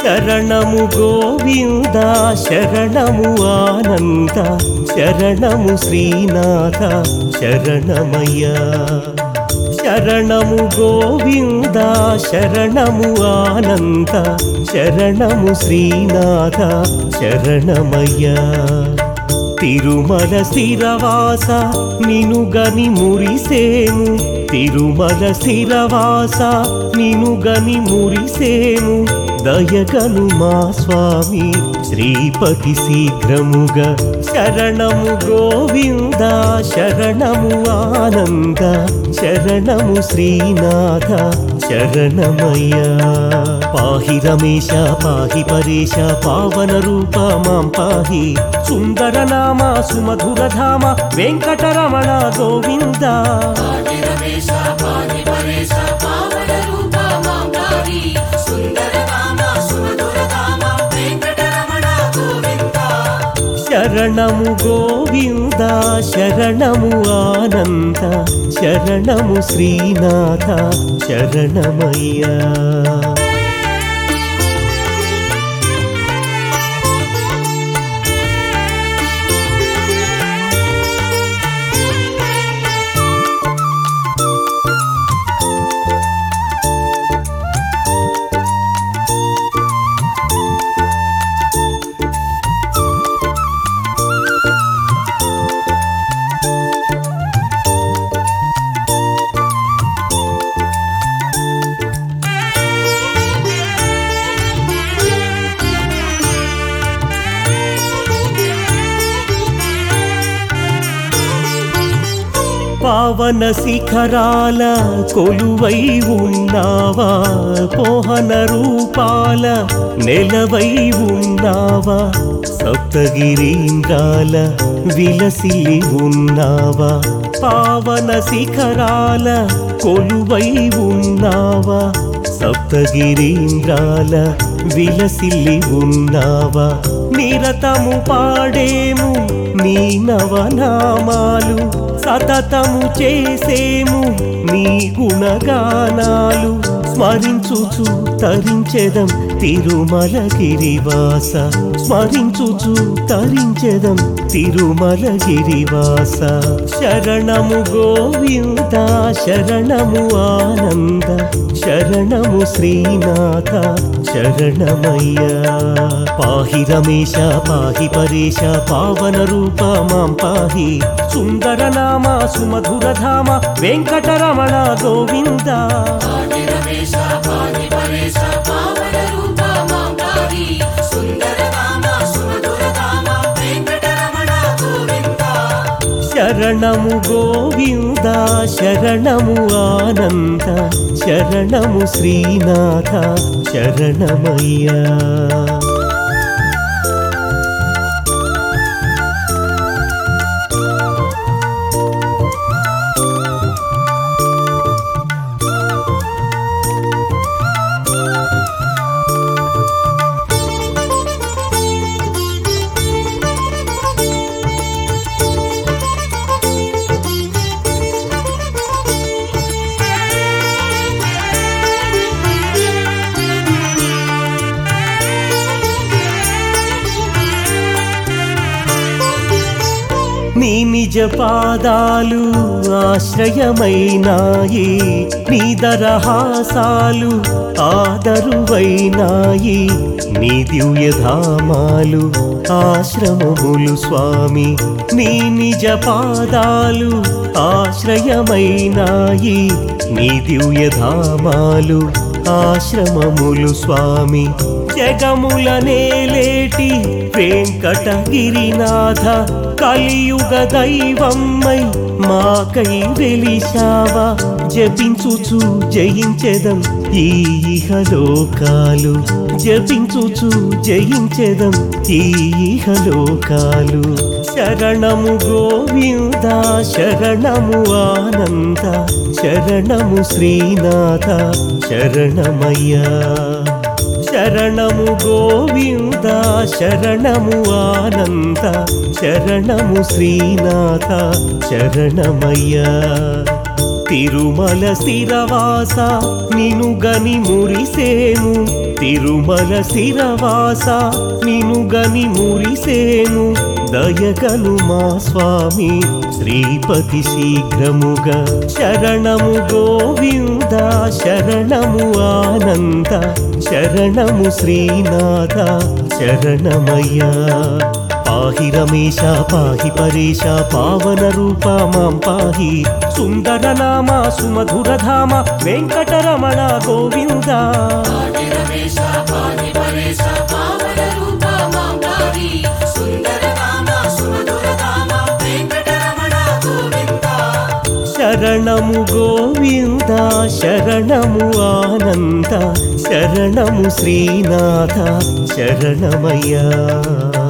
శరణము గోవింద శరణము ఆనంద శరణము శ్రీనాథ శరణమయ్యా శరణము గోవింద శరణము ఆనంద శరణము శ్రీనాథ శరణమయ్యా తిరుమల స్థిరవాస నినుగని మురిసేము తిరుమల స్థిరవాస నినుగని మురిసేము దయగను మా స్వామి శ్రీపతి శీఘ్రముగా శరణము గోవింద శరణము ఆనంద శరణము శ్రీనాథ శరణమయ్యా పాహి రమేశ పాహి పరేశ పావన రూప మాం పాహి సుందర నామ సుమధుర ధామ వెంకటరమణ గోవింద పాది రమేశ పాది పరేశ పావన రూప మాం పాహి సుందర నామ సుమధుర నామ వెంకటరమణ గోవింద శరణము గోవింద శరణము ఆనంద శరణము శ్రీనాథ శరణమయ్యా పావన శిఖరాల కొలువై ఉన్నావా పోహన రూపాల నెలవై ఉన్నావా సప్తగిరీంద్రాల విలసిల్లి ఉన్నావా పావన శిఖరాల కొలువై ఉన్నావా సప్తగిరీంద్రాల విలసిల్లి ఉన్నావా నిరతము పాడేము నీ నవనామాలు సతతము చేసేము నీ గుణగానాలు స్మరించుచు తరించెదం తిరుమల గిరివాస స్మరించుచు తరించెదం తిరుమల గిరివాస శరణము గోవింద శరణము ఆనంద శరణము శ్రీనాథ శరణమయ్యా పాహి రమేశ పాహి పరేశ పావన రూప మాం పాహి సుందర నామ సుమధుర ధామ వెంకటరమణ గోవింద పాది రమేశ పాది పరేశ పావన రూప మాం పాహి సుందర నామ సుమధుర నామ వెంకటరమణ గోవింద శరణము గోవింద శరణము ఆనంద శరణము శ్రీనాథ శరణమయ్యా నీ నిజ పాదాలు ఆశ్రయమైనాయి నీ దరహాసాలు ఆదరువైనాయి నీ దివ్యధామాలు ఆశ్రమములు స్వామి నీ నిజ పాదాలు ఆశ్రయమైనాయి నీ దివ్యధామాలు ఆశ్రమములు స్వామి జగముల నేలేటి వెంకటగిరినాథ కలియుగ దైవమ్మై మాకై వెలిశావా జపించుచు జయించెదం ఈ ఇహలోకాలు జపించుచు జయించెదం ఈ ఇహలోకాలు శరణము గోవింద శరణము ఆనంద శరణము శ్రీనాథ శరణమయ్యా శరణము గోవింద శరణము ఆనంద శరణము శ్రీనాథ శరణమయ్యా తిరుమల స్థిరవాస నిను గని మురిసేము తిరుమల శిరవాస నినుగని మురిసేను దయగను మా స్వామి శ్రీపతి శీఘ్రముగా శరణము గోవింద శరణము ఆనంద శరణము శ్రీనాథ శరణమయ్యా పాహి రమేశ పాహి పరేశ పావన రూప మాం పాహి సుందర నామ సుమధుర ధామ వెంకటరమణ గోవింద పాటి రమేశ పాటి పరేశ పావన రూప మాం పాహి సుందర నామ సుమధుర నామ వెంకటరమణ గోవింద శరణము గోవింద శరణము ఆనంద శరణము శ్రీనాథ శరణమయ్యా